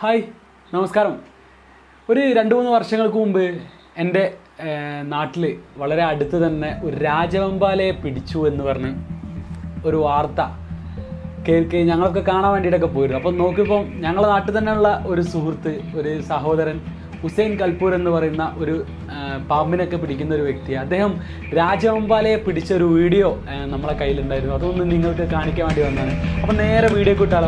hi നമസ്കാരം ഒരു രണ്ട് മൂന്ന് വർഷങ്ങൾക്ക് മുമ്പ് എൻ്റെ നാട്ടിൽ വളരെ അടുത്ത് തന്നെ ഒരു രാജവെമ്പാലയെ പിടിച്ചു എന്ന് പറഞ്ഞ് ഒരു വാർത്ത കേൾക്കി ഞങ്ങളൊക്കെ കാണാൻ വേണ്ടിയിട്ടൊക്കെ പോയിരുന്നു അപ്പം നോക്കിയപ്പോൾ ഞങ്ങളുടെ നാട്ടിൽ തന്നെയുള്ള ഒരു സുഹൃത്ത് ഒരു സഹോദരൻ ഹുസൈൻ കൽപൂർ എന്ന് പറയുന്ന ഒരു ആ, പാമ്പിനൊക്കെ പിടിക്കുന്ന ഒരു വ്യക്തി അദ്ദേഹം രാജവെമ്പാലയെ പിടിച്ച ഒരു വീഡിയോ ആ, നമ്മളെ കയ്യിലുണ്ടായിരുന്നു അതൊന്ന് നിങ്ങൾക്ക് കാണിക്കാൻ വേണ്ടി വന്നതാണ് അപ്പം നേരെ വീഡിയോ കിട്ടാലോ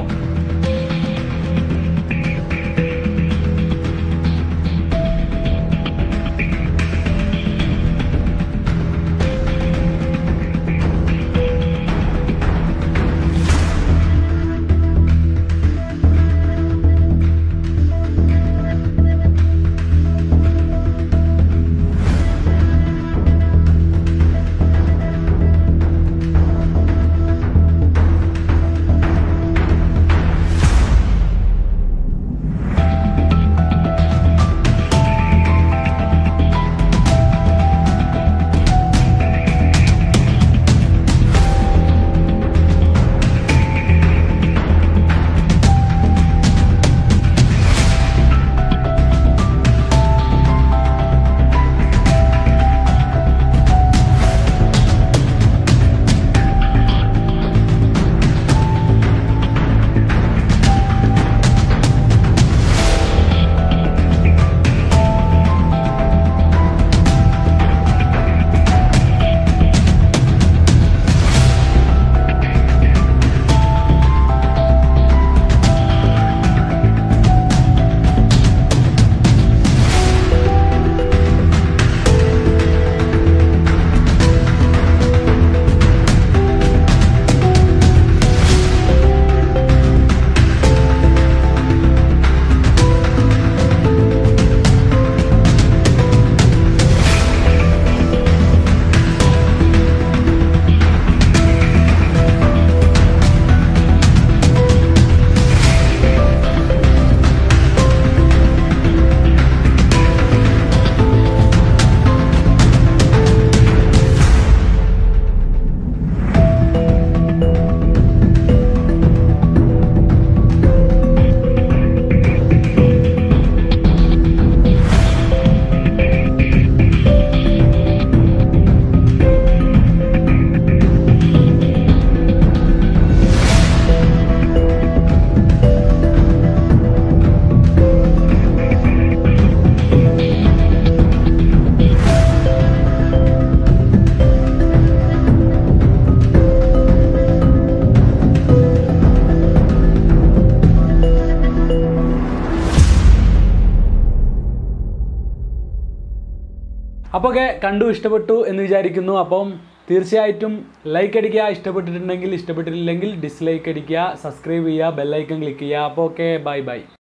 അപ്പോൾ ഒക്കെ കണ്ടു ഇഷ്ടപ്പെട്ടു എന്ന് വിചാരിക്കുന്നു അപ്പം തീർച്ചയായിട്ടും ലൈക്ക് അടിക്കുക ഇഷ്ടപ്പെട്ടിട്ടുണ്ടെങ്കിൽ ഇഷ്ടപ്പെട്ടിട്ടില്ലെങ്കിൽ ഡിസ്ലൈക്ക് അടിക്കുക സബ്സ്ക്രൈബ് ചെയ്യുക ബെല്ലൈക്കൺ ക്ലിക്ക് ചെയ്യുക അപ്പോൾ ഓക്കെ ബൈ ബൈ